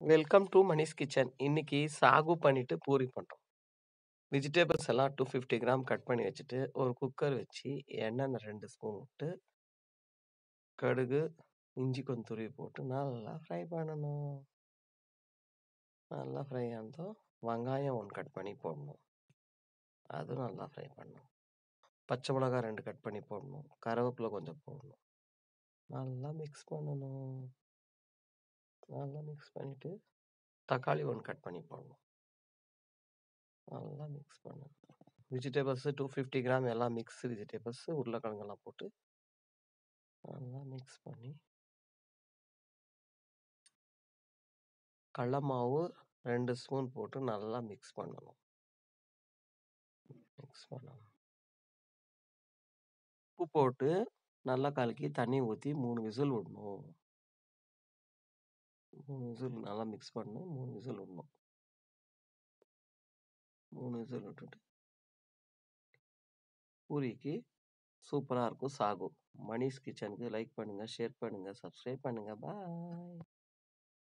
Welcome to Mani's kitchen. இன்னைக்கு சாகு பண்ணிட்டு பூரி பண்றோம். வெஜிடபிள்ஸ் எல்லாம் 250 கிராம் கட் பண்ணி வச்சுட்டு, ஒரு குக்கர் வச்சு எண்ணெய் 2 ஸ்பூன் விட்டு, கடுகு, இஞ்சி கொஞ்சம் துருவி போட்டு நல்லா ஃப்ரை பண்ணணும். நல்லா ஃப்ரை ஆனதும் வெங்காயம் 1 கட் பண்ணி போடணும். அதுவும் நல்லா ஃப்ரை பண்ணணும். பச்சை மிளகாய் 2 கட் பண்ணி போடணும். கருவேப்பிலை கொஞ்சம் போடணும். நல்லா மிக்ஸ் பண்ணணும். நல்லா மிக்ஸ் பண்ணிட்டு, தக்காளி 1 கட் பண்ணி போடணும். நல்லா மிக்ஸ் பண்ணணும். வெஜிடபிள்ஸ் 250 கிராம் எல்லாம் மிக்ஸ் வெஜிடபிள்ஸ் உருளைக்கிழங்கெல்லாம் போட்டு நல்லா மிக்ஸ் பண்ணி கடல மாவு 2 ஸ்பூன் போட்டு நல்லா மிக்ஸ் பண்ணணும். மிக்ஸ் பண்ணணும். உப்பு போட்டு நல்லா கலக்கி தண்ணி ஊத்தி 3 விசில் விடணும். 3 விசில் நல்லா மிக்ஸ் பண்ணி 3 விசில் விடணும். 3 விசில் விட்டுட்டு பூரிக்கு சூப்பரா இருக்கும் சாகு. மணிஸ் கிச்சனுக்கு லைக் பண்ணுங்க, ஷேர் பண்ணுங்க, சப்ஸ்கிரைப் பண்ணுங்க. பாய்.